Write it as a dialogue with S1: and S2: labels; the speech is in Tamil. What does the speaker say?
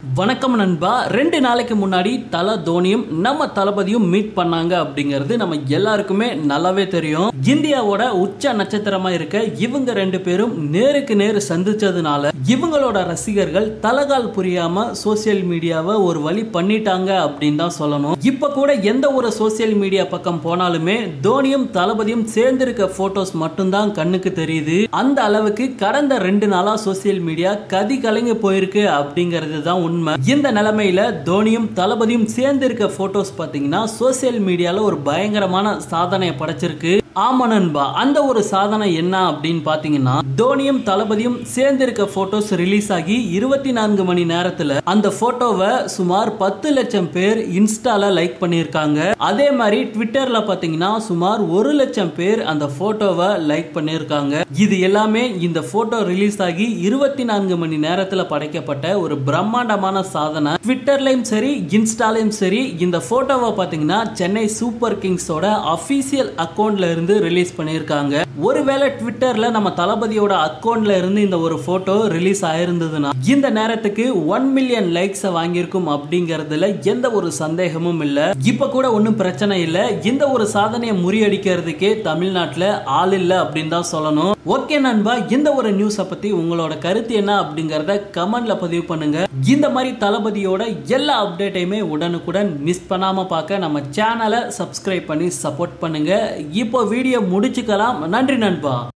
S1: வணக்கம் நண்பா ரெண்டு நாளைக்கு முன்னாடி தல தோனியும் நம்ம தளபதியும் மீட் பண்ணாங்க அப்படிங்கிறது நம்ம எல்லாருக்குமே நல்லாவே தெரியும் இந்தியாவோட உச்ச நட்சத்திரமா இருக்க இவங்க ரெண்டு பேரும் நேருக்கு நேர் சந்திச்சதுனால இவங்களோட ரசிகர்கள் தலகால் புரியாம சோசியல் மீடியாவை ஒரு வழி பண்ணிட்டாங்க அப்படின்னு தான் சொல்லணும் இப்ப கூட எந்த ஒரு சோசியல் மீடியா பக்கம் போனாலுமே தோனியும் தளபதியும் சேர்ந்திருக்க போட்டோஸ் மட்டும்தான் கண்ணுக்கு தெரியுது அந்த அளவுக்கு கடந்த ரெண்டு நாளா சோசியல் மீடியா கதி கலங்கி போயிருக்கு அப்படிங்கிறது தான் உண்மை இந்த நிலைமையில தோனியும் தளபதியும் சேர்ந்து இருக்க போட்டோஸ் பாத்தீங்கன்னா சோசியல் மீடியால ஒரு பயங்கரமான சாதனையை படைச்சிருக்கு ஆமா நண்பா அந்த ஒரு சாதனை என்ன அப்படின்னு பாத்தீங்கன்னா தோனியும் தளபதியும் சேர்ந்து இருக்க போட்டோஸ் ரிலீஸ் ஆகி இருபத்தி நான்கு மணி நேரத்துல அந்த போட்டோவை சுமார் பத்து லட்சம் பேர் இன்ஸ்டால லைக் பண்ணியிருக்காங்க அதே மாதிரி ட்விட்டர்ல பாத்தீங்கன்னா சுமார் ஒரு லட்சம் பேர் அந்த போட்டோவை லைக் பண்ணியிருக்காங்க இது எல்லாமே இந்த போட்டோ ரிலீஸ் ஆகி இருபத்தி நான்கு மணி நேரத்துல படைக்கப்பட்ட ஒரு பிரம்மாண்டமான சாதனை ட்விட்டர்லயும் சரி இன்ஸ்டாலையும் சரி இந்த போட்டோவை பாத்தீங்கன்னா சென்னை சூப்பர் கிங்ஸோட அபிஷியல் அக்கௌண்ட்ல இருந்து ரிலீஸ் பண்ணியிருக்காங்க ஒருவேளை ட்விட்டர்ல நம்ம தளபதியோட அக்கௌண்ட்ல இருந்து இந்த ஒரு போட்டோ ரிலீஸ் ஆயிருந்ததுன்னா இந்த நேரத்துக்கு ஒன் மில்லியன் லைக்ஸ் வாங்கியிருக்கும் அப்படிங்கறதுல எந்த ஒரு சந்தேகமும் இல்ல இப்ப கூட ஒன்றும் பிரச்சனை இல்ல இந்த ஒரு சாதனையை முறியடிக்கிறதுக்கே தமிழ்நாட்டுல ஆள் இல்ல அப்படின்னு தான் சொல்லணும் ஓகே நண்பா இந்த ஒரு நியூஸை பத்தி உங்களோட கருத்து என்ன அப்படிங்கறத கமெண்ட்ல பதிவு பண்ணுங்க இந்த மாதிரி தளபதியோட எல்லா அப்டேட்டையுமே உடனுக்குடன் மிஸ் பண்ணாம பார்க்க நம்ம சேனலை சப்ஸ்கிரைப் பண்ணி சப்போர்ட் பண்ணுங்க இப்போ வீடியோ முடிச்சுக்கலாம் நன்றி நண்பா